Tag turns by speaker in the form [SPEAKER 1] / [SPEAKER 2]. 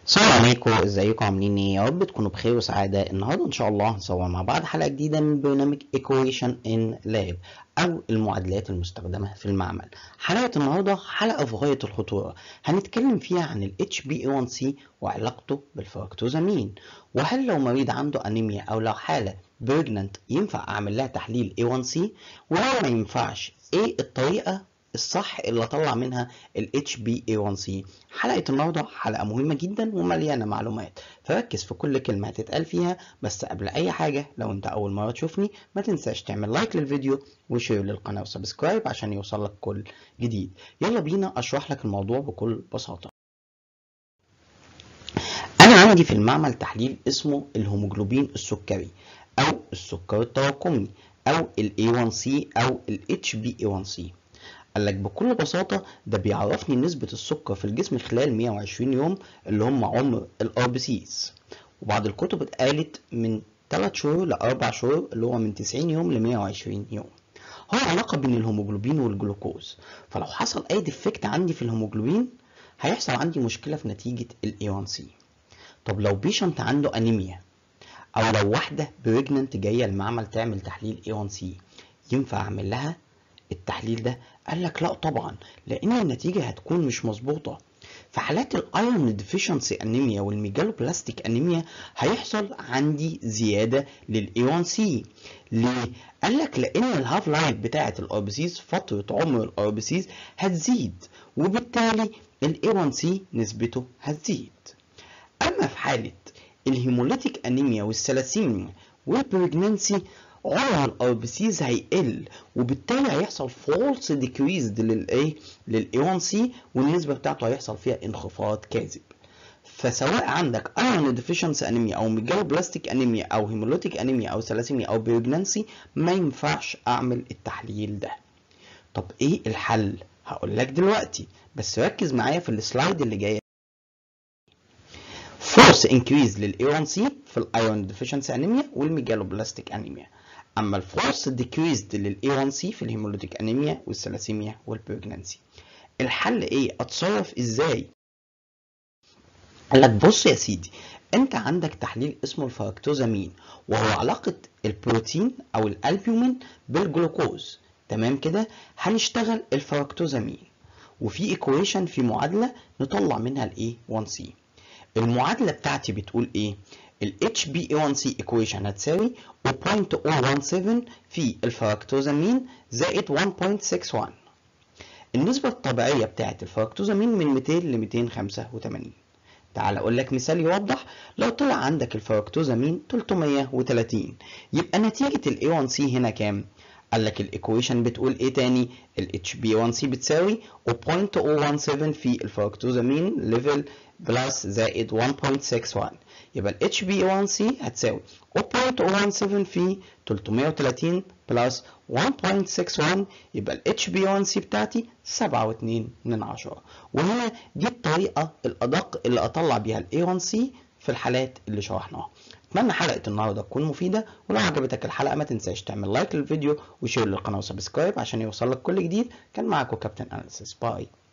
[SPEAKER 1] السلام عليكم ازيكم عاملين ايه يا رب تكونوا بخير وسعاده النهارده ان شاء الله هنصور مع بعض حلقه جديده من برنامج Equation in Lab او المعادلات المستخدمه في المعمل حلقه النهارده حلقه في غايه الخطوره هنتكلم فيها عن ال HbA1c وعلاقته بالفركتوزامين وهل لو مريض عنده انيميا او لو حاله بريجننت ينفع اعمل لها تحليل A1c ولو ما ينفعش ايه الطريقه الصح اللي اطلع منها ال HbA1c حلقة النهاردة حلقة مهمة جدا ومليانة معلومات فركز في كل كلمة هتتقال فيها بس قبل أي حاجة لو أنت أول مرة تشوفني ما تنساش تعمل لايك للفيديو وشير للقناة وسبسكرايب عشان يوصلك كل جديد يلا بينا أشرح لك الموضوع بكل بساطة أنا عندي في المعمل تحليل اسمه الهيموجلوبين السكري أو السكر التراكمي أو ال A1C أو ال HbA1c قال لك بكل بساطة ده بيعرفني نسبة السكر في الجسم خلال 120 يوم اللي هم عمر الار بي سيز وبعض الكتب اتقالت من 3 شهور ل 4 شهور اللي هو من 90 يوم ل 120 يوم هو علاقة بين الهيموجلوبين والجلوكوز فلو حصل أي ديفكت عندي في الهيموجلوبين هيحصل عندي مشكلة في نتيجة ال A1C طب لو بيشنت عنده أنيميا أو لو واحدة بريجننت جاية المعمل تعمل تحليل A1C ينفع أعمل لها التحليل ده قال لك لا طبعا لان النتيجه هتكون مش مظبوطه في حالات الايرون ديفيشنسي انيميا والميجالوبلاستيك انيميا هيحصل عندي زياده للاي 1 سي ليه قال لك لان الهاف لايف بتاعه الاربسيز فتره عمر الاربسيز هتزيد وبالتالي الاي 1 سي نسبته هتزيد اما في حاله الهيموليتيك انيميا والثلاسيميا والبريجنانسي عمر الاربسيز هيقل وبالتالي هيحصل فولس ديكريز للايه للاي 1 سي والنسبه بتاعته هيحصل فيها انخفاض كاذب فسواء عندك ايرون ديفيشنسي انيميا او ميجالوبلاستيك انيميا او هيموليتيك انيميا او ثلاسيميا او بريجنانسي ما ينفعش اعمل التحليل ده طب ايه الحل هقول لك دلوقتي بس ركز معايا في السلايد اللي جايه فورس انكريز للاي 1 سي في الايرون ديفيشنسي انيميا والميجالوبلاستيك انيميا اما الفورس ديكريزد للاي 1 سي في الهيموليتيك انيميا والثلاسيميا والبريجنانسي الحل ايه اتصرف ازاي قال لك بص يا سيدي انت عندك تحليل اسمه الفركتوزامين وهو علاقه البروتين او الالبومين بالجلوكوز تمام كده هنشتغل الفركتوزامين وفي ايكويشن في معادله نطلع منها الاي 1 سي المعادله بتاعتي بتقول ايه ال HbA1c equation هتساوي 0.017 في الفركتوزامين زائد 1.61 النسبة الطبيعية بتاعت الفركتوزامين من 200 ل 285 تعال اقول لك مثال يوضح لو طلع عندك الفركتوزامين 330 يبقى نتيجة ال A1C هنا كام؟ قال لك الايكويشن بتقول ايه تاني؟ ال HbA1c بتساوي 0.017 في الفركتوزامين ليفل بلس زائد 1.61 يبقى ال HbA1c هتساوي 0.017 في 330 بلس 1.61 يبقى ال HbA1c بتاعتي 7.2 من 10 وهنا دي الطريقة الأدق اللي أطلع بيها ال A1c في الحالات اللي شرحناها اتمنى حلقة النهارده تكون مفيدة ولو عجبتك الحلقة ما تنساش تعمل لايك للفيديو وشير للقناة وسبسكرايب عشان يوصلك كل جديد كان معاكم كابتن اناليسيس باي